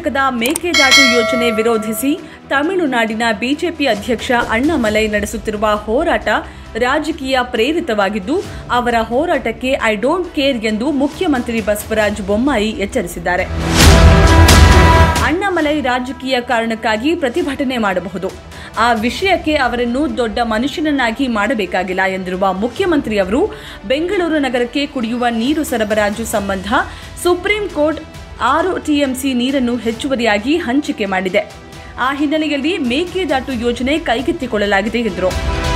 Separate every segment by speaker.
Speaker 1: ಕರ್ನಾಟಕದ ಮೇಕೆದಾಟು ಯೋಜನೆ ವಿರೋಧಿಸಿ ತಮಿಳುನಾಡಿನ ಬಿಜೆಪಿ ಅಧ್ಯಕ್ಷ ಅಣ್ಣಾಮಲೈ ನಡೆಸುತ್ತಿರುವ ಹೋರಾಟ ರಾಜಕೀಯ ಪ್ರೇರಿತವಾಗಿದ್ದು ಅವರ ಹೋರಾಟಕ್ಕೆ ಐ ಡೋಂಟ್ ಕೇರ್ ಎಂದು ಮುಖ್ಯಮಂತ್ರಿ ಬಸವರಾಜ ಬೊಮ್ಮಾಯಿ ಎಚ್ಚರಿಸಿದ್ದಾರೆ ಅಣ್ಣಾಮಲೈ ರಾಜಕೀಯ ಕಾರಣಕ್ಕಾಗಿ ಪ್ರತಿಭಟನೆ ಮಾಡಬಹುದು ಆ ವಿಷಯಕ್ಕೆ ಅವರನ್ನು ದೊಡ್ಡ ಮನುಷ್ಯನನ್ನಾಗಿ ಮಾಡಬೇಕಾಗಿಲ್ಲ ಎಂದಿರುವ ಮುಖ್ಯಮಂತ್ರಿ ಅವರು ಬೆಂಗಳೂರು ನಗರಕ್ಕೆ ಕುಡಿಯುವ ನೀರು ಸರಬರಾಜು ಸಂಬಂಧ ಸುಪ್ರೀಂ ಕೋರ್ಟ್ ಆರು ಟಿಎಂಸಿ ನೀರನ್ನು ಹೆಚ್ಚುವರಿಯಾಗಿ ಹಂಚಿಕೆ ಮಾಡಿದೆ ಆ ಹಿನ್ನೆಲೆಯಲ್ಲಿ ಮೇಕೆದಾಟು ಯೋಜನೆ ಕೈಗೆತ್ತಿಕೊಳ್ಳಲಾಗಿದೆ ಎಂದರು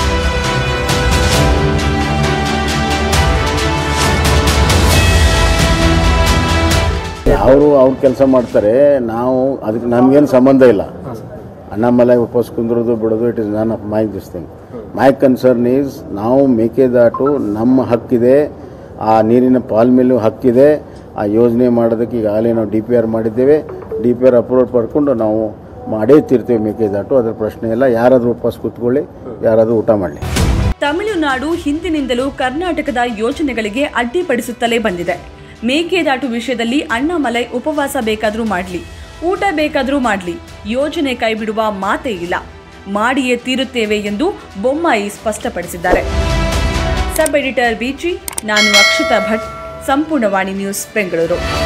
Speaker 2: ಅವರು ಅವ್ರ ಕೆಲಸ ಮಾಡ್ತಾರೆ ನಾವು ಅದಕ್ಕೆ ನಮಗೇನು ಸಂಬಂಧ ಇಲ್ಲ ಅಣ್ಣಾಮಲೈ ಉಪವಾಸ ಕುಂದ್ರೋದು ಬಿಡೋದು it is none of my this thing my concern is ನಾವು ಮೇಕೆದಾಟು ನಮ್ಮ ಹಕ್ಕಿದೆ ಆ ನೀರಿನ ಪಾಲ್ ಮೇಲೂ ಹಕ್ಕಿದೆ ಆ ಯೋಜನೆ ಮಾಡೋದಕ್ಕೆ ಈಗಾಗಲೇ ನಾವು ಡಿ ಪಿ ಆರ್ ಮಾಡಿದ್ದೇವೆ ಡಿ ಪಿ ಆರ್ ಅಪ್ರೂವಲ್ ಪಡ್ಕೊಂಡು ನಾವು ಮಾಡೇ ತೀರ್ತೀವಿ ಮೇಕೆದಾಟು ಅದ್ರ ಪ್ರಶ್ನೆ ಇಲ್ಲ ಯಾರಾದರೂ ಉಪವಾಸ ಕೂತ್ಕೊಳ್ಳಿ ಯಾರಾದರೂ ಊಟ ಮಾಡಲಿ
Speaker 1: ತಮಿಳುನಾಡು ಹಿಂದಿನಿಂದಲೂ ಕರ್ನಾಟಕದ ಯೋಜನೆಗಳಿಗೆ ಅಡ್ಡಿಪಡಿಸುತ್ತಲೇ ಬಂದಿದೆ ಮೇಕೆದಾಟು ವಿಷಯದಲ್ಲಿ ಅಣ್ಣಾಮಲೈ ಉಪವಾಸ ಬೇಕಾದರೂ ಮಾಡಲಿ ಊಟ ಬೇಕಾದರೂ ಮಾಡಲಿ ಯೋಜನೆ ಕೈಬಿಡುವ ಮಾತೇ ಇಲ್ಲ ಮಾಡಿಯೇ ತೀರುತ್ತೇವೆ ಎಂದು ಬೊಮ್ಮಾಯಿ ಸ್ಪಷ್ಟಪಡಿಸಿದ್ದಾರೆ ಸಬ್ ಎಡಿಟರ್ ಬಿಜಿ ನಾನು ಅಕ್ಷತಾ ಭಟ್ ಸಂಪೂರ್ಣವಾಣಿ ನ್ಯೂಸ್ ಬೆಂಗಳೂರು